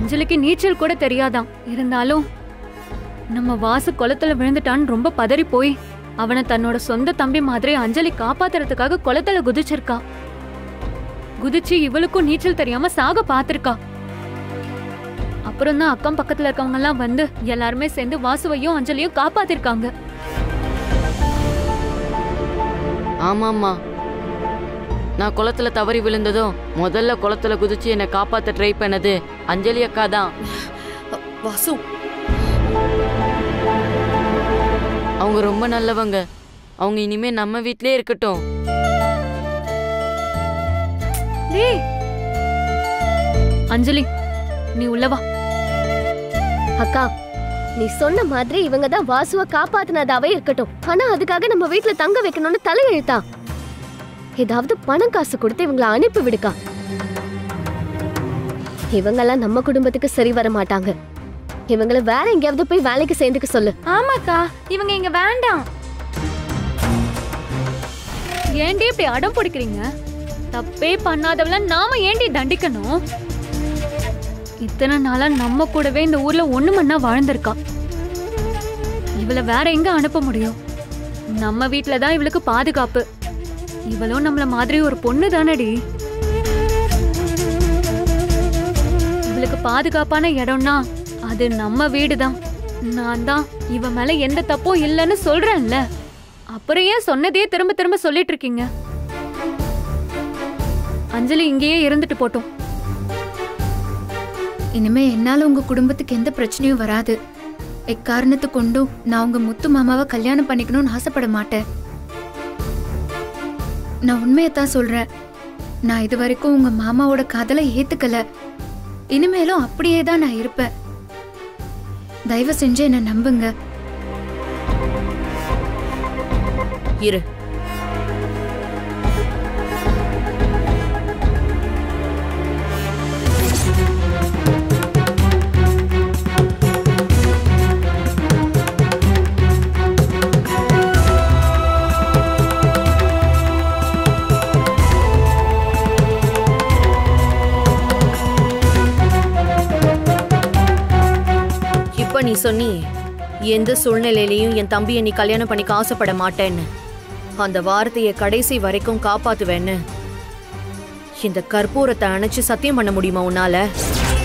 அஞ்சலிக்கு நீச்சல் கூட தெரியாதாம் இருந்தாலும் நம்ம வாசு குளத்துல விழுந்துட்டான்னு ரொம்ப பதறி போய் அவனை தன்னோட சொந்த தம்பி மாதிரி அஞ்சலி காப்பாத்துறதுக்காக குளத்துல குதிச்சிருக்கா குதிச்சு இவளுக்கும் நீச்சல் தெரியாம சாக பாத்திருக்கா அப்புறம் தான் அக்கம் பக்கத்துல இருக்கவங்க எல்லாம் வந்து எல்லாருமே சேர்ந்து வாசுவையும் அஞ்சலியும் காப்பாத்திருக்காங்க ஆமாம்மா நான் குளத்துல தவறி விழுந்ததும் முதல்ல குளத்துல குதிச்சு என்னை காப்பாத்த ட்ரை பண்ணது அஞ்சலி அக்கா தான் வாசு அவங்க ரொம்ப நல்லவங்க அவங்க இனிமே நம்ம வீட்லயே இருக்கட்டும் டேய் அஞ்சலி நீ உள்ள வா அக்கா நீ சொன்ன மாதிரி இவங்க தான் வாசுவ காப்பாத்தினதாவே இருக்கட்டும் ஆனா அதுக்காக நம்ம வீட்ல தங்க வைக்கணும்னு தலையெழுத்தா ஏதாவது பணம் காசு கொடுத்து இவங்கள அனுப்பி விடுக்கா இவங்கெல்லாம் நம்ம குடும்பத்துக்கு சரி வர மாட்டாங்க இவங்கள வேற எங்கேயாவது போய் வேலைக்கு சேர்ந்துக்க சொல்லு ஆமாக்கா இவங்க இங்க வேண்டாம் ஏன்டி இப்படி அடம் பிடிக்கிறீங்க தப்பே பண்ணாதவள நாம ஏண்டி தண்டிக்கணும் இத்தனை நாளா நம்ம கூடவே இந்த ஊர்ல ஒண்ணு மண்ணா வாழ்ந்திருக்கா இவள வேற எங்க அனுப்ப முடியும் நம்ம வீட்ல தான் இவளுக்கு பாதுகாப்பு இவளும் நம்மள மாதிரி ஒரு பொண்ணு தானடி இவளுக்கு பாதுகாப்பான இடம்னா அது நம்ம வீடு தான் நான் தான் இவ மேல எந்த தப்பும் இல்லைன்னு சொல்றேன்ல அப்புறம் ஏன் சொன்னதையே திரும்ப திரும்ப சொல்லிட்டு இருக்கீங்க அஞ்சலி இங்கேயே இருந்துட்டு போட்டோம் இனிமே என்னால உங்க குடும்பத்துக்கு எந்த பிரச்சனையும் வராது எக்காரணத்து கொண்டும் நான் உங்க முத்து மாமாவை கல்யாணம் பண்ணிக்கணும்னு ஆசைப்பட மாட்டேன் நான் உண்மையத்தான் சொல்றேன் நான் இது வரைக்கும் உங்க மாமாவோட காதலை ஏத்துக்கல இனிமேலும் அப்படியே தான் நான் இருப்பேன் தயவு செஞ்சு என்ன நம்புங்க இரு இப்ப நீ சொன்னி எந்த சூழ்நிலையிலையும் என் தம்பியை நீ கல்யாணம் பண்ணிக்க ஆசைப்பட மாட்டேன்னு அந்த வார்த்தையை கடைசி வரைக்கும் காப்பாத்துவேன்னு இந்த கற்பூரத்தை அணைச்சு சத்தியம் பண்ண முடியுமா உன்னால